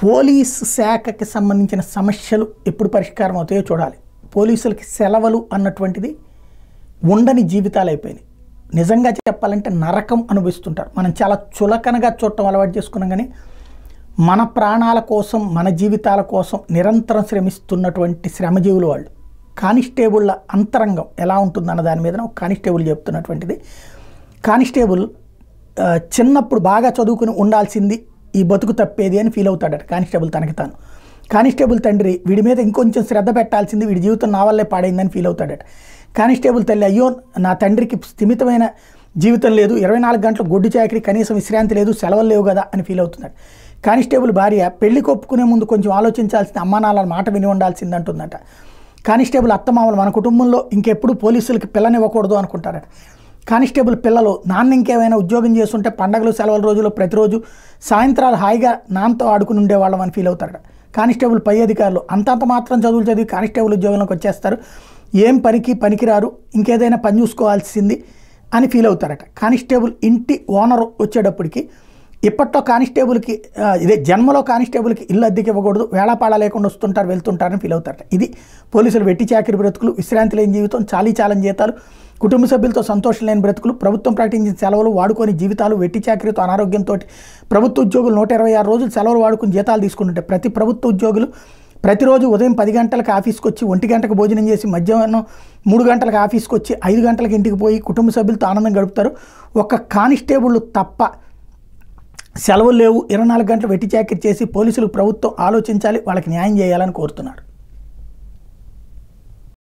police శాఖకి సంబంధించిన సమస్యలు ఎప్పుడు పరిష్కారం అవుతాయో చూడాలి పోలీసులకి సెలవులు అన్నటువంటిది ఉండని జీవితాలు అయిపోయినాయి నిజంగా చెప్పాలంటే నరకం అనుభవిస్తుంటారు మనం చాలా చులకనగా చూడటం అలవాటు చేసుకున్నాం కానీ మన ప్రాణాల కోసం మన జీవితాల కోసం నిరంతరం శ్రమిస్తున్నటువంటి శ్రమజీవులు వాళ్ళు కానిస్టేబుళ్ళ అంతరంగం ఎలా ఉంటుందన్న దాని మీద ఒక కానిస్టేబుల్ చెప్తున్నటువంటిది కానిస్టేబుల్ ఆ, చిన్నప్పుడు బాగా చదువుకుని ఉండాల్సింది ఈ బతుకు తప్పేది అని ఫీల్ అవుతాడట కానిస్టేబుల్ తనకి తాను కానిస్టేబుల్ తండ్రి వీడి మీద ఇంకొంచెం శ్రద్ధ పెట్టాల్సింది వీడి జీవితం నా వల్లే పాడైందని ఫీల్ అవుతాడట కానిస్టేబుల్ తల్లి అయ్యో నా తండ్రికి స్థిమితమైన జీవితం లేదు ఇరవై నాలుగు గంటలు గొడ్డు చాకరీ కనీసం విశ్రాంతి లేదు సెలవులు లేవు కదా అని ఫీల్ అవుతున్నాడు కానిస్టేబుల్ భార్య పెళ్లి కొప్పుకునే ముందు కొంచెం ఆలోచించాల్సింది అమ్మా నాన్న మాట విని ఉండాల్సింది అంటుందట కానిస్టేబుల్ అత్తమామలు మన కుటుంబంలో ఇంకెప్పుడు పోలీసులకి పిల్లనివ్వకూడదు అనుకుంటారట కానిస్టేబుల్ పిల్లలు నాన్న ఇంకేమైనా ఉద్యోగం చేస్తుంటే పండగలు సెలవుల రోజుల్లో ప్రతిరోజు సాయంత్రాలు హాయిగా నాన్నతో ఆడుకుని ఉండేవాళ్ళం అని ఫీల్ అవుతారట కానిస్టేబుల్ పై అధికారులు అంతంత మాత్రం చదువులు చదివి కానిస్టేబుల్ ఉద్యోగంలోకి వచ్చేస్తారు ఏం పనికి పనికిరారు ఇంకేదైనా పని చూసుకోవాల్సింది అని ఫీల్ అవుతారట కానిస్టేబుల్ ఇంటి ఓనర్ వచ్చేటప్పటికి ఇప్పట్లో కానిస్టేబుల్కి ఆ, ఇదే జన్మలో కానిస్టేబుల్కి ఇల్లు అద్దెకి ఇవ్వకూడదు వేళాపాళ లేకుండా వస్తుంటారు వెళ్తుంటారని ఫీల్ అవుతారట ఇది పోలీసులు వెట్టి చాకరి బ్రతుకులు విశ్రాంతి లేని జీవితం చాలీ చాలని జీతాలు కుటుంబ సభ్యులతో సంతోషం లేని బ్రతుకులు ప్రభుత్వం ప్రకటించిన సెలవులు వాడుకొని జీవితాలు వెట్టి చాకరీతో అనారోగ్యంతో ప్రభుత్వ ఉద్యోగులు నూట ఇరవై ఆరు రోజులు సెలవులు వాడుకుని జీతాలు తీసుకుంటుంటే ప్రతి ప్రభుత్వ ఉద్యోగులు ప్రతిరోజు ఉదయం పది గంటలకు ఆఫీస్కి వచ్చి ఒంటి గంటకు భోజనం చేసి మధ్యాహ్నం మూడు గంటలకు ఆఫీస్కి వచ్చి ఐదు గంటలకు ఇంటికి పోయి కుటుంబ సభ్యులతో ఆనందం గడుపుతారు ఒక కానిస్టేబుల్ తప్ప సెలవులు లేవు ఇరవై నాలుగు గంటలు వెట్టి చాకరీ చేసి పోలీసులు ప్రభుత్వం ఆలోచించాలి వాళ్ళకి న్యాయం చేయాలని కోరుతున్నారు